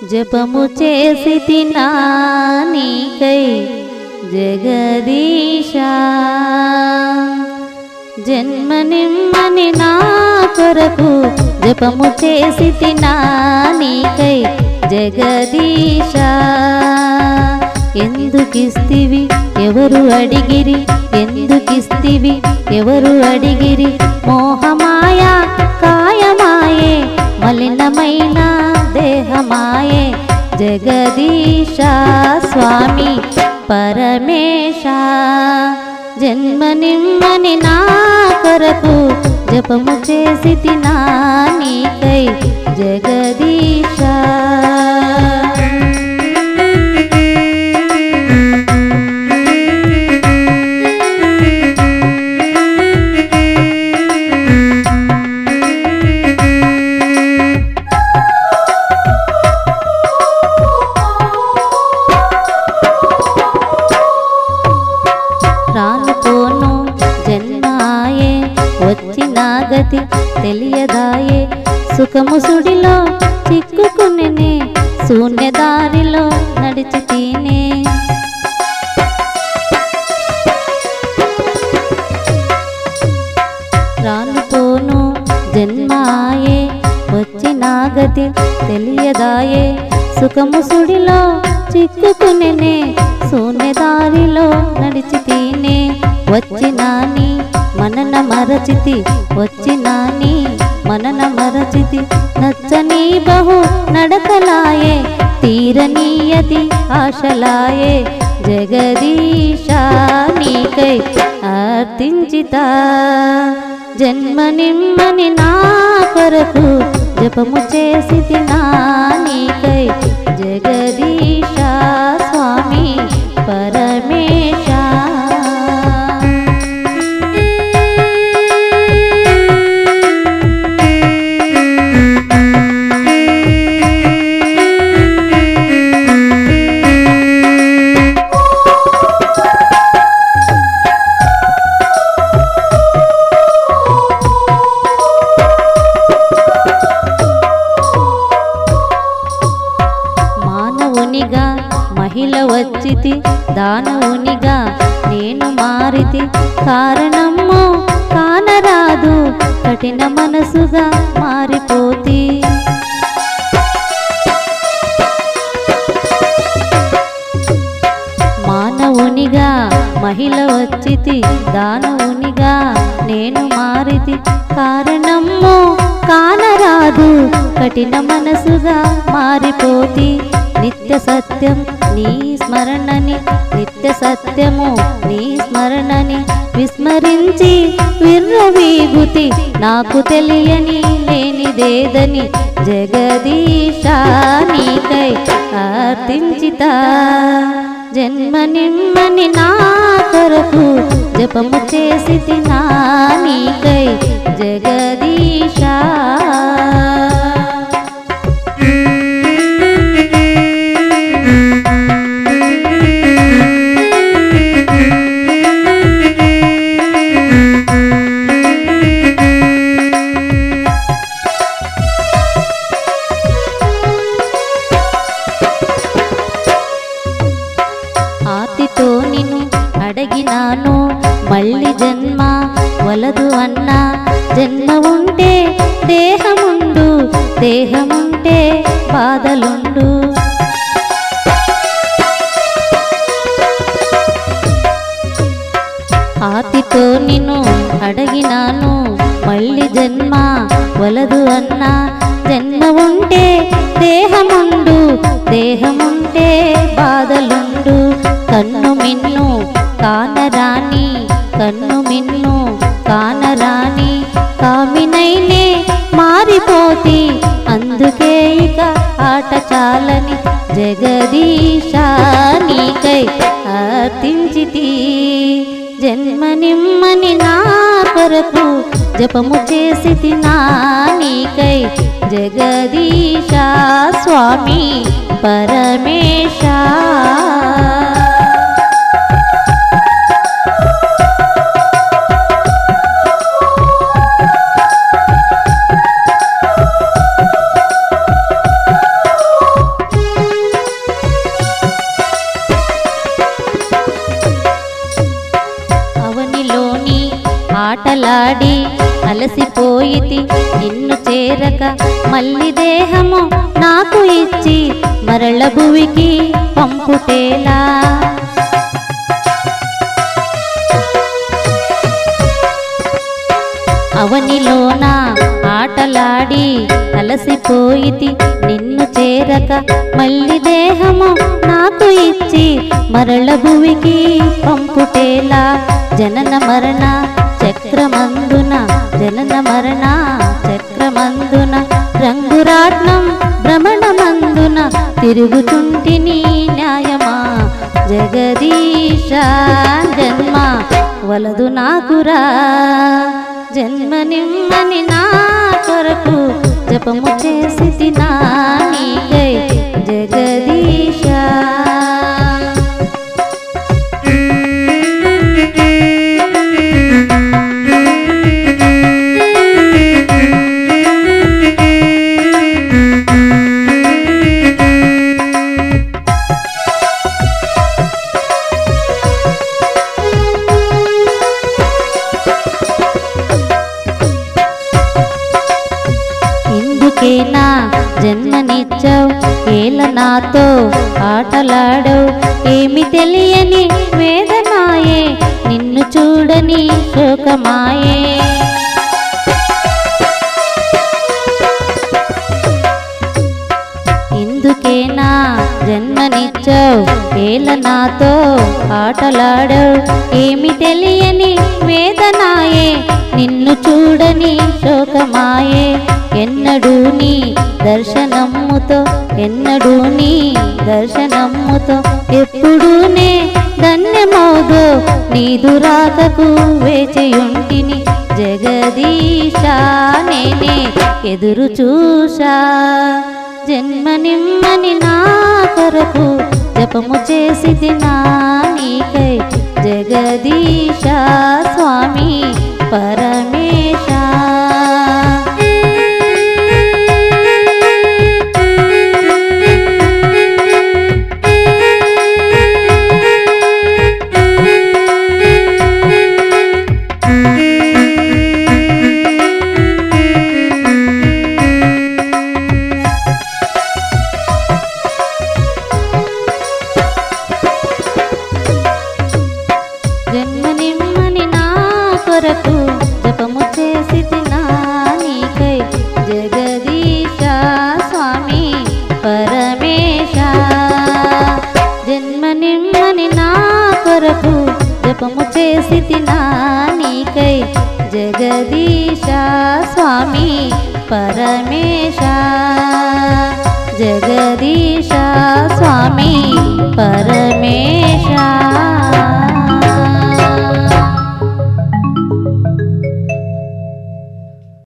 జపము చేసి తినా నీకై జగదీశా జన్మ నిమ్మని నా కొరకు జపము చేసి తినా నీకై జగదీశా ఎందుకిస్తివి ఎవరు అడిగిరి ఎందుకిస్తివి ఎవరు అడిగిరి మోహమాయ కాయమాయే మలినమైన దేహమాయే జగదీశ స్వామి పరమేశ జన్మ నిమ్మని నా కొరకు జపము చేసి తినా నీకై జగదీశ రాను పోను జన్మాయే వచ్చిన గతి తెలియదాయే సుఖము సుడిలో చిక్కుకునే శూన్యదారిలో నడిచి తినే రాను పోను జన్మాయే వచ్చిన గతి తెలియదాయే సుఖము సుడిలో చిక్కుకునే శూన్యదారిలో నడిచి తినే వచ్చినాని మనన మరచితి వచ్చినాని మనన మరచితి నచ్చని బహు నడకలాయే తీరనీయతి ఆశలాయే జగదీశా నీకై అర్థించిత జన్మ నిమ్మని నా కొరకు జపము చేసి తినా నీకై జగదీశ స్వామి పరమేశ మానవునిగా మహిళ వచ్చితి దానవునిగా నేను మారితి కారణము కానరాదు కఠిన మనసుగా మారిపోతి మానవునిగా మహిళ వచ్చితి దానవునిగా నేను మారితి కారణము కానరాదు కఠిన మనసుగా మారిపోతి నిత్య సత్యం నీ స్మరణని నిత్య సత్యము నీ స్మరణని విస్మరించి విర్రవీగుతి నాకు తెలియని లేనిదేదని జగదీశ నీకై అర్థించిత జన్మ నిమ్మని నా కొరకు జపము చేసి తినా నీకై జగదీశ ఆతితో నిన్ను అడిగినాను మళ్ళీ జన్మ వలదు అన్నా జన్మ ఉంటే దేహముండు దేహముంటే బాధలుండు ఆతితో నిన్ను అడిగినాను మళ్ళీ జన్మ వలదు అన్నా జన్మ ఉంటే దేహముండు దేహముంటే బాధలుండు కన్ను మిన్ను కానరాని కన్ను మిన్ను కానరాని కామినైనే మారిపోతి అందుకే ఇక ఆట చాలని జగదీశ నీకై అర్థించితి జన్మ నిమ్మని నా కొరకు జపము చేసి తినా నీకై జగదీశ స్వామి పరమేశ ఆటలాడి అలసిపోయితి నిన్ను చేరక మళ్ళీ దేహము నాకు ఇచ్చి మరల భువికి పంపుటేలా అవనిలోన ఆటలాడి అలసిపోయితి నిన్ను చేరక మళ్ళీ దేహము నాకు ఇచ్చి మరల భువికి పంపుటేలా జనన మరణ చక్రమందున జనన మరణ చక్రమందున రంగురాట్నం భ్రమణమందున తిరుగుచుంటిని న్యాయమా జగదీశ జన్మ వలదు నాకురా జన్మ నిమ్మని నా కొరకు జపము చేసి నా నీకై జగదీశ ఇందుకేనా జన్మనిచ్చావు ఏల నాతో ఆటలాడవు ఏమి తెలియని వేదనాయే నిన్ను చూడని శోకమాయే ఇందుకేనా జన్మనిచ్చావు ఏల నాతో ఆటలాడవు ఏమి తెలియని వేదనాయే నిన్ను చూడని శోకమాయే ఎన్నడూ నీ దర్శనమ్ముతో ఎన్నడూ నీ దర్శనమ్ముతో ఎప్పుడూనే ధన్యమౌదో నీదు రాకకు వేచియుంటిని జగదీశ నేనే ఎదురు చూశా జన్మ నిమ్మని నా కొరకు జపము చేసి నా నీకై జగదీశ స్వామి పరమేశ జన్మ నిమ్మని నా కొరకు జపము చేసి నా నీకై జగదీశ స్వామి పరమేశ జన్మ నిమ్మని నా కొరకు జపము చేసి నా నీకై జగదీశ స్వామి పరమేశ జగదీశ స్వామి పరమేశ